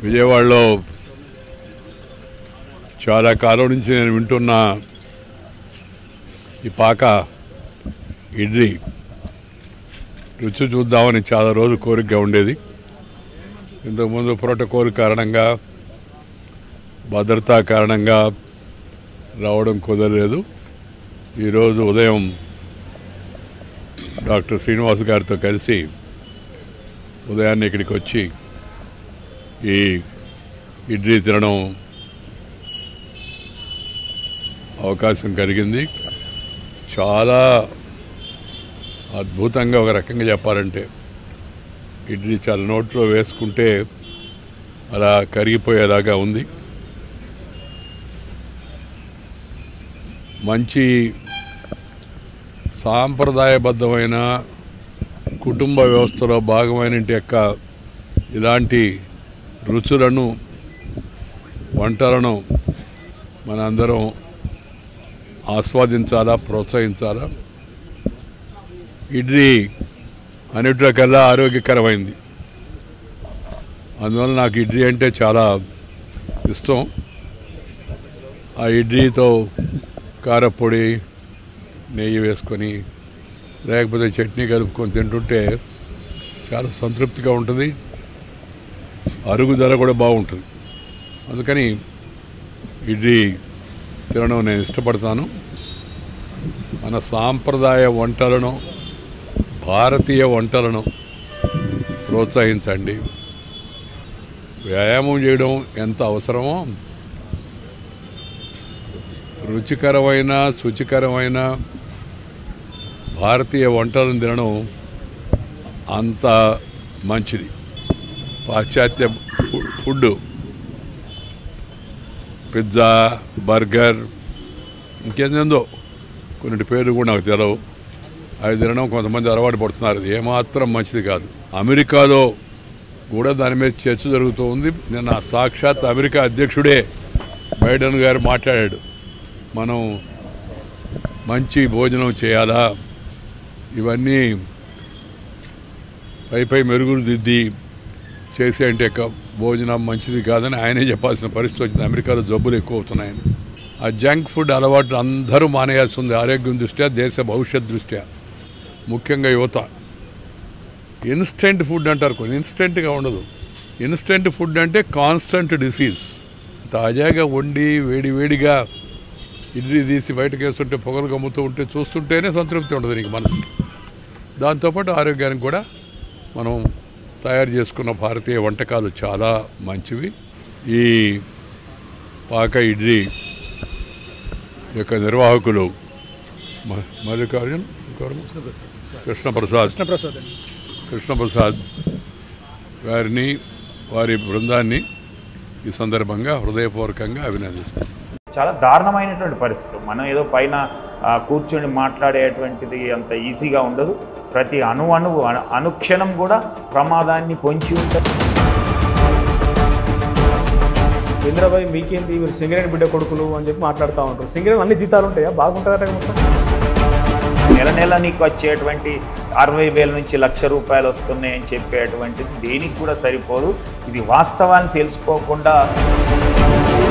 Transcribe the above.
విజయవాడలో చాలా కాలం నుంచి నేను వింటున్న ఈ పాక ఇడ్లీ రుచి చూద్దామని చాలా రోజు కోరికగా ఉండేది ఇంతకుముందు ప్రోటోకాల్ కారణంగా భద్రతా కారణంగా రావడం కుదరలేదు ఈరోజు ఉదయం డాక్టర్ శ్రీనివాస్ గారితో కలిసి ఉదయాన్నే ఇక్కడికి వచ్చి ఈ ఇడ్లీ తినడం అవకాశం కలిగింది చాలా అద్భుతంగా ఒక రకంగా చెప్పాలంటే ఇడ్లీ చాలా నోట్లో వేసుకుంటే అలా కరిగిపోయేలాగా ఉంది మంచి సాంప్రదాయబద్ధమైన కుటుంబ వ్యవస్థలో భాగమైన ఇంటి యొక్క ఇలాంటి రుచులను వంటలను మనందరం ఆస్వాదించాలా ప్రోత్సహించాలా ఇడ్లీ అన్నిటికల్లా ఆరోగ్యకరమైంది అందువల్ల నాకు ఇడ్లీ అంటే చాలా ఇష్టం ఆ ఇడ్లీతో కారపొడి నెయ్యి వేసుకొని లేకపోతే చట్నీ కలుపుకొని తింటుంటే చాలా సంతృప్తిగా ఉంటుంది అరుగుదల కూడా బాగుంటుంది అందుకని ఇడ్లీ తినడం నేను ఇష్టపడతాను మన సాంప్రదాయ వంటలను భారతీయ వంటలను ప్రోత్సహించండి వ్యాయామం చేయడం ఎంత అవసరమో రుచికరమైన శుచికరమైన భారతీయ వంటలను తినడం అంత మంచిది పాశ్చాత్య ఫు- ఫుడ్ పిజ్జా బర్గర్ ఇంకేందో కొన్ని పేర్లు కూడా నాకు తెలవు అవి తినడం కొంతమంది అలవాటు పడుతున్నారు ఇది ఏమాత్రం మంచిది కాదు అమెరికాలో కూడా దాని మీద చర్చ జరుగుతూ ఉంది నిన్న సాక్షాత్ అమెరికా అధ్యక్షుడే బైడెన్ గారు మాట్లాడాడు మనం మంచి భోజనం చేయాలా ఇవన్నీ పై పై మెరుగులు దిద్ది చేసే అంటే ఇక భోజనం మంచిది కాదని ఆయనే చెప్పాల్సిన పరిస్థితి వచ్చింది అమెరికాలో జబ్బులు ఎక్కువ అవుతున్నాయని ఆ జంక్ ఫుడ్ అలవాటు అందరూ మానేయాల్సి ఉంది ఆరోగ్యం దృష్ట్యా దేశ భవిష్యత్ దృష్ట్యా ముఖ్యంగా యువత ఇన్స్టెంట్ ఫుడ్ అంటారు కొన్ని ఇన్స్టెంట్గా ఉండదు ఇన్స్టెంట్ ఫుడ్ అంటే కాన్స్టంట్ డిసీజ్ తాజాగా వండి వేడి వేడిగా ఇడ్లీ తీసి బయటకు వేస్తుంటే పొగలు గమ్ముతూ ఉంటే చూస్తుంటేనే సంతృప్తి ఉండదు నీకు మనసుకి దాంతోపాటు ఆరోగ్యానికి కూడా మనం తయారు చేసుకున్న భారతీయ వంటకాలు చాలా మంచివి ఈ పాక ఇడ్లీ యొక్క నిర్వాహకులు మ- మల్లికార్జున్ ఇంకెవరు? కృష్ణప్రసాద్ కృష్ణప్రసాద్ అండి కృష్ణప్రసాద్ గారిని వారి బృందాన్ని ఈ సందర్భంగా హృదయపూర్వకంగా అభినందిస్తాను చాలా దారుణమైనటువంటి పరిస్థితులు మనం ఏదో పైన ఆ, కూర్చొని మాట్లాడేటువంటిది అంత ఈజీగా ఉండదు ప్రతి అణు అణువు అను- అనుక్షణం కూడా ప్రమాదాన్ని పొంచి ఉంటుంది ఇంద్రబాయ్ మీకేంటి మీరు సింగరేణి బిడ్డ కొడుకులు అని చెప్పి మాట్లాడుతూ ఉంటారు సింగరేణి అన్ని జీతాలు ఉంటాయా బాగుంటుందట మొత్తం నెల నెల నీకు వచ్చేటువంటి అరవై వేల నుంచి లక్ష రూపాయలు వస్తున్నాయని చెప్పేటువంటిది దేనికి కూడా సరిపోదు ఇది వాస్తవాన్ని తెలుసుకోకుండా